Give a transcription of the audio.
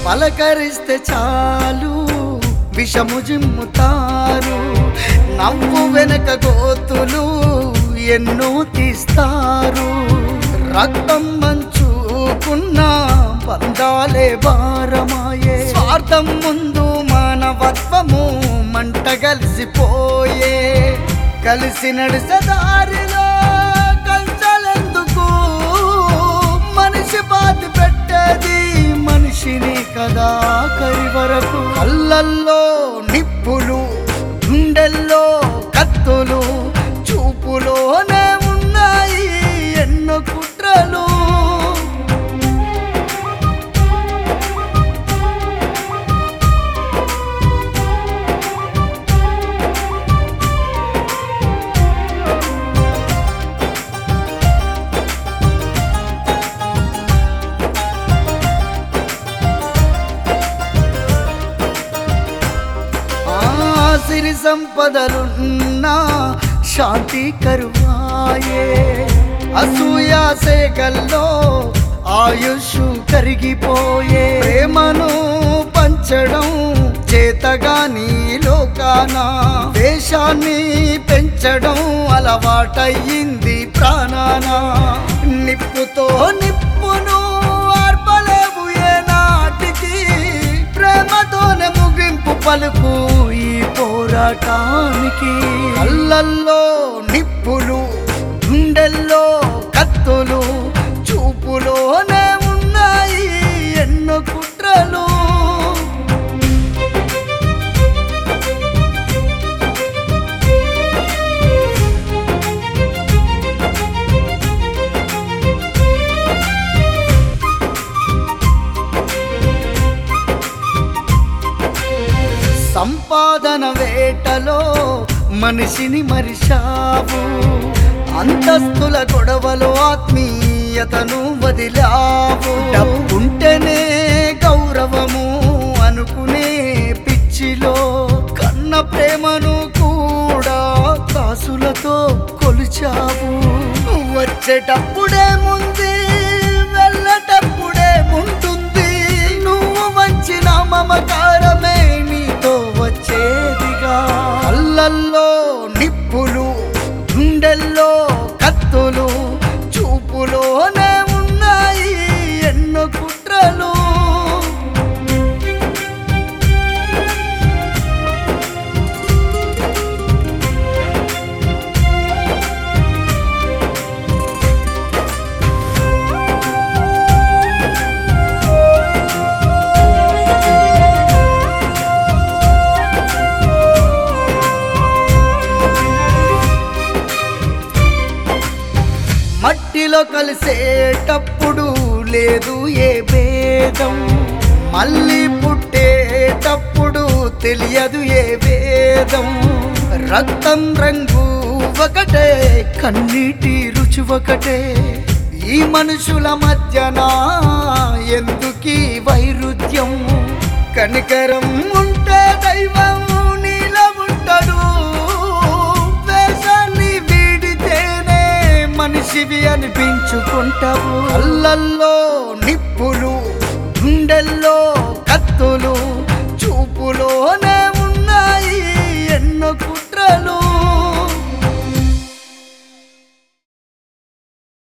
పలకరిస్తే చాలు విషము జిమ్ముతారు నవ్వు వెనక గోతులు ఎన్నో తీస్తారు రక్తం మంచుకున్న బంధాలే భారమాయే స్వార్థం ముందు మానవత్వము మంట కలిసిపోయే కలిసి నడిసే దారిలో కల్చలెందుకు మనిషి బాధ పెట్టేది మనిషిని కదా కరి వరకు కళ్ళల్లో నిప్పులు గుండెల్లో కత్తులు చూపులోనే ఉన్నాయి ఎన్నో కుట్రలు ఆ సిరి సంపదలున్నా శాంతి కరువాయే అసూయా సేకల్లో ఆయుష్ కరిగిపోయే ప్రేమను పంచడం చేతగాని లోకాన దేశాన్ని పెంచడం అలవాటయ్యింది ప్రాణాన నిప్పుతో నిప్పును ఆర్పలేవు ఏ నాటికి ప్రేమతోనే ముగింపు పలుకు ఈ పోరాటానికి కళ్ళల్లో నిప్పులు గుండెల్లో కత్తులు చూపులోనే ఉన్నాయి ఎన్నో కుట్రలు సంపాదన వేటలో మనిషిని మరిశావు అంతస్తుల గొడవలో ఆత్మీయతను వదిలావు డబ్బుంటేనే గౌరవము అనుకునే పిచ్చిలో కన్న ప్రేమను కూడా కాసులతో కొలిచావు వచ్చేటప్పుడే ముందు వెళ్ళటప్పుడే ఉంటుంది నువ్వు వంచిన మమకారమే నీతో వచ్చేదిగా కళ్ళల్లో నిప్పులు గుండెల్లో కత్తులు చూపులోనే ఉన్నాయి ఎన్నో కుట్రలు మట్టిలో కలిసేటప్పుడు లేదు ఏ భేదం మళ్ళీ పుట్టేటప్పుడు తెలియదు ఏ వేదం రక్తం రంగు ఒకటే కన్నీటి రుచి ఒకటే ఈ మనుషుల మధ్యన ఎందుకీ వైరుధ్యం కనికరం ఉంటే దైవం నీలో ఉంటాడు వేషాన్ని వీడితేనే మనిషివి అనిపించుకుంటావు కళ్ళల్లో నిప్పులు గుండెల్లో కత్తులు చూపులో